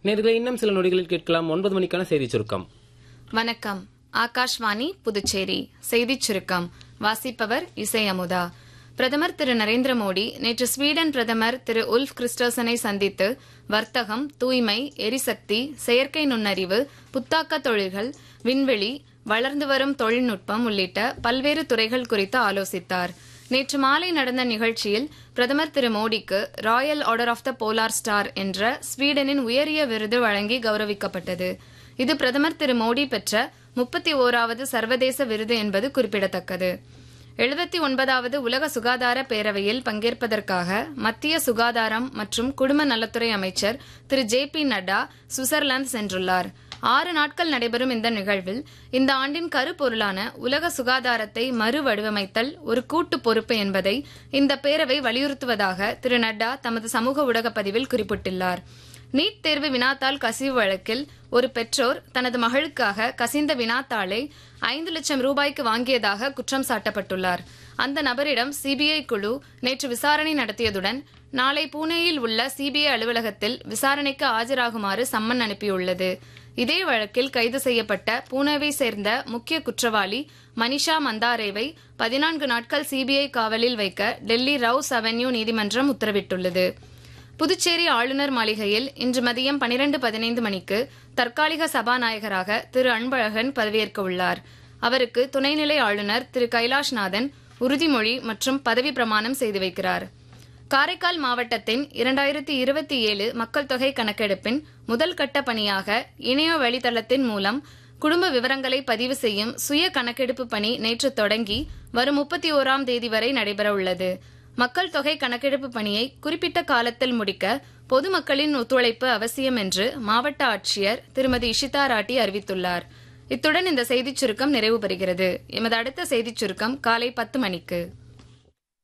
நேர்களை இன்னும் சில நொடிகளில் கேட்கலாம் ஒன்பது மணிக்கான செய்தி சுருக்கம் வணக்கம் ஆகாஷ்வாணி புதுச்சேரி செய்திச் சுருக்கம் வாசிப்பவர் இசை அமுதா பிரதமர் திரு நரேந்திர மோடி நேற்று ஸ்வீடன் பிரதமர் திரு உல்ஃப் கிறிஸ்டோசனை சந்தித்து வர்த்தகம் தூய்மை எரிசக்தி செயற்கை நுண்ணறிவு புத்தாக்க தொழில்கள் விண்வெளி வளர்ந்து வரும் தொழில்நுட்பம் உள்ளிட்ட பல்வேறு துறைகள் குறித்து ஆலோசித்தார் நேற்று மாலை நடந்த நிகழ்ச்சியில் பிரதமர் திரு மோடிக்கு Royal Order of the Polar Star என்ற ஸ்வீடனின் உயரிய விருது வழங்கி கௌரவிக்கப்பட்டது இது பிரதமர் திரு மோடி பெற்ற முப்பத்தி ஓராவது சர்வதேச விருது என்பது குறிப்பிடத்தக்கது எழுபத்தி ஒன்பதாவது உலக சுகாதார பேரவையில் பங்கேற்பதற்காக மத்திய சுகாதாரம் மற்றும் குடும்ப நலத்துறை அமைச்சர் Thiru J P Nadda Switzerland சென்றுள்ளார் ஆறு நாட்கள் நடைபெறும் இந்த நிகழ்வில் இந்த ஆண்டின் கருப்பொருளான உலக சுகாதாரத்தை மறுவடிவமைத்தல் ஒரு கூட்டு பொறுப்பு என்பதை இந்த பேரவை வலியுறுத்துவதாக திரு நட்டா தமது சமூக ஊடக பதிவில் குறிப்பிட்டுள்ளார் நீட் தேர்வு வினாத்தாள் கசிவு வழக்கில் ஒரு பெற்றோர் தனது மகளுக்காக கசிந்த வினாத்தாளை ஐந்து லட்சம் ரூபாய்க்கு வாங்கியதாக குற்றம் சாட்டப்பட்டுள்ளார் அந்த நபரிடம் சிபிஐ குழு நேற்று விசாரணை நடத்தியதுடன் நாளை பூனேயில் உள்ள சிபிஐ அலுவலகத்தில் விசாரணைக்கு ஆஜராகுமாறு சம்மன் அனுப்பியுள்ளது இதே வழக்கில் கைது செய்யப்பட்ட பூனேவை சேர்ந்த முக்கிய குற்றவாளி மனிஷா மந்தாரேவை பதினான்கு நாட்கள் சிபிஐ காவலில் வைக்க டெல்லி ரவுஸ் அவென்யூ நீதிமன்றம் உத்தரவிட்டுள்ளது புதுச்சேரி ஆளுநர் மாளிகையில் இன்று மதியம் பனிரெண்டு பதினைந்து மணிக்கு தற்காலிக சபாநாயகராக திரு அன்பழகன் பதவியேற்க உள்ளார் அவருக்கு துணைநிலை ஆளுநர் திரு கைலாஷ்நாதன் உறுதிமொழி மற்றும் பதவி பிரமாணம் செய்து வைக்கிறார் காரைக்கால் மாவட்டத்தின் இரண்டாயிரத்தி இருபத்தி ஏழு மக்கள் தொகை கணக்கெடுப்பின் முதல் கட்ட பணியாக இணைய வழித்தளத்தின் மூலம் குடும்ப விவரங்களை பதிவு செய்யும் சுய கணக்கெடுப்பு பணி நேற்று தொடங்கி வரும் முப்பத்தி ஓராம் தேதி வரை நடைபெறவுள்ளது மக்கள் தொகை கணக்கெடுப்பு பணியை குறிப்பிட்ட காலத்தில் முடிக்க பொதுமக்களின் ஒத்துழைப்பு அவசியம் என்று மாவட்ட ஆட்சியர் திருமதி இஷிதா ராட்டி அறிவித்துள்ளார் இத்துடன் இந்த செய்திச் சுருக்கம் நிறைவு பெறுகிறது எமது அடுத்த செய்திச் சுருக்கம் காலை பத்து மணிக்கு